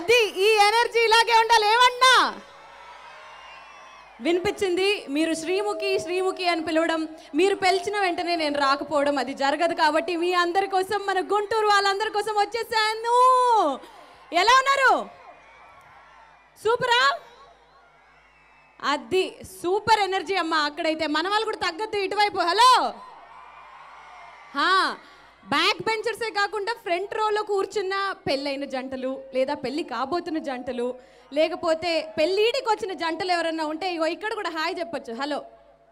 అది ఈ ఎనర్జీ ఇలాగే ఉండాలి ఏమన్నా వినిపించింది మీరు శ్రీముఖి శ్రీముఖి అని పిలవడం మీరు పిలిచిన వెంటనే నేను రాకపోవడం అది జరగదు కాబట్టి మీ అందరి కోసం మన గుంటూరు వాళ్ళందరి కోసం వచ్చేసాను ఎలా ఉన్నారు సూపరా అది సూపర్ ఎనర్జీ అమ్మా అక్కడైతే మన వాళ్ళు కూడా తగ్గద్దు ఇటువైపు హలో హా, బ్యాక్ బెంచర్సే కాకుండా ఫ్రంట్ రోలో కూర్చున్న పెళ్ళైన జంటలు లేదా పెళ్లి కాబోతున్న జంటలు లేకపోతే పెళ్ళిడికి వచ్చిన జంటలు ఎవరన్నా ఉంటే ఇగో ఇక్కడ కూడా హాయ్ చెప్పొచ్చు హలో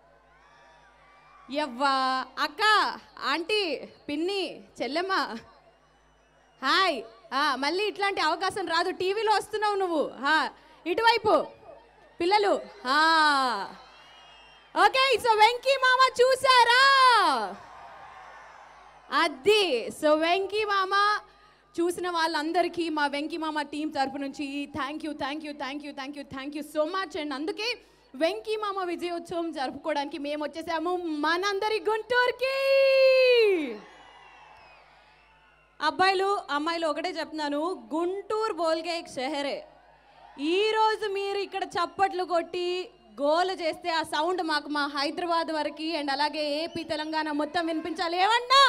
యవ్వా అక్క ఆంటీ పిన్ని చెల్లెమ్మ హాయ్ ఆ, మళ్ళీ ఇట్లాంటి అవకాశం రాదు టీవీలో వస్తున్నావు నువ్వు హా, ఇటువైపు పిల్లలు ఆ. ఓకే సో వెంకీ మామ చూసారా అది సో వెంకీ మామ చూసిన వాళ్ళందరికీ మా వెంకీ మామ టీం తరపు నుంచి thank you thank you thank you thank you thank you so much and అందుకే వెంకీ మామ విజయోత్సవం జరుపుకోవడానికి మేము వచ్చేసాము మనందరి గుంటూరుకి అబ్బాయిలు అమ్మాయిలు ఒకటే చెప్తున్నాను గుంటూరు బోల్కే ఎక్ షహరే ఈ రోజు మీరు ఇక్కడ చప్పట్లు కొట్టి గోల చేస్తే ఆ సౌండ్ మాకు మా హైదరాబాద్ వరకు అండ్ అలాగే ఏపీ తెలంగాణ మొత్తం వినిపించాలి ఏమన్నా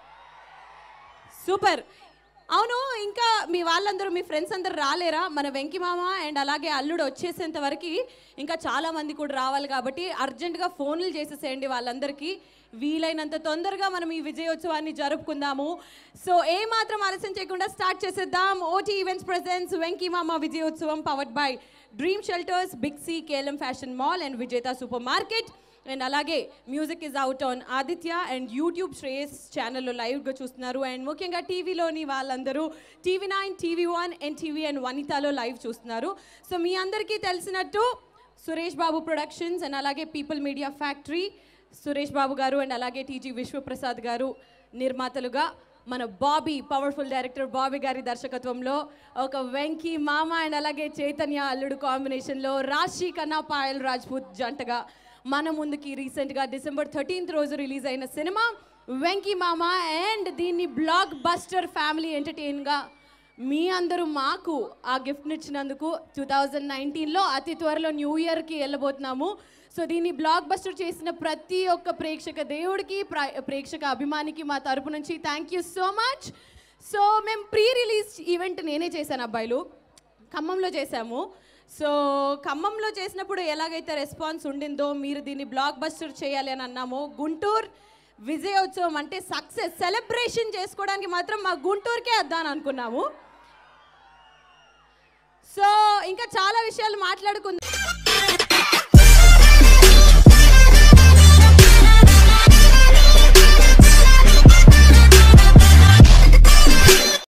సూపర్ అవును ఇంకా మీ వాళ్ళందరూ మీ ఫ్రెండ్స్ అందరూ రాలేరా మన వెంకి మామ అండ్ అలాగే అల్లుడు వచ్చేసేంత వరకు ఇంకా చాలా మంది కూడా రావాలి కాబట్టి అర్జెంటుగా ఫోన్లు చేసేసేయండి వాళ్ళందరికీ వీలైనంత తొందరగా మనం ఈ విజయోత్సవాన్ని జరుపుకుందాము సో ఏ మాత్రం ఆలస్యం చేయకుండా స్టార్ట్ చేసేద్దాం OT events presence Venky Mama విజయోత్సవం powered by Dream Shelters Big C KLM fashion mall and Vijetha supermarket and అలాగే music is out on Aditya and YouTube Shreyas ఛానల్లో లైవ్గా చూస్తున్నారు అండ్ ముఖ్యంగా టీవీలోని వాళ్ళందరూ TV nine TV one and TV and వనితాలో లైవ్ చూస్తున్నారు సో మీ అందరికీ తెలిసినట్టు సురేష్ బాబు ప్రొడక్షన్స్ అండ్ అలాగే People Media Factory Suresh Babu garu and అలాగే టీజీ విశ్వప్రసాద్ గారు నిర్మాతలుగా మన బాబీ పవర్ఫుల్ డైరెక్టర్ బాబీ గారి దర్శకత్వంలో ఒక వెంకీ మామ అండ్ అలాగే చైతన్య అల్లుడు కాంబినేషన్లో రాశి కన్నా పాయల్ రాజ్పూత్ జంటగా మన ముందుకి రీసెంట్గా డిసెంబర్ థర్టీన్త్ రోజు రిలీజ్ అయిన సినిమా వెంకీ మామ అండ్ దీన్ని బ్లాక్ బస్టర్ ఫ్యామిలీ ఎంటర్టైన్గా మీ అందరూ మాకు ఆ గిఫ్ట్ని ఇచ్చినందుకు టూ థౌజండ్ నైన్టీన్లో అతి త్వరలో న్యూ ఇయర్కి వెళ్ళబోతున్నాము సో దీన్ని బ్లాక్ బస్టర్ చేసిన ప్రతి ఒక్క ప్రేక్షక దేవుడికి ప్ర- ప్రేక్షక అభిమానికి మా తరపు నుంచి thank you so much so మేము ప్రీ రిలీజ్ ఈవెంట్ నేనే చేశాను అబ్బాయిలు ఖమ్మంలో చేశాము సో ఖమ్మంలో చేసినప్పుడు ఎలాగైతే రెస్పాన్స్ ఉండిందో మీరు దీన్ని బ్లాక్ బస్టర్ చేయాలి అని అన్నామో గుంటూరు విజయోత్సవం అంటే సక్సెస్ సెలబ్రేషన్ చేసుకోవడానికి మాత్రం మా గుంటూరుకే వద్దాని అనుకున్నాము సో ఇంకా చాలా విషయాలు మాట్లాడుకుందాం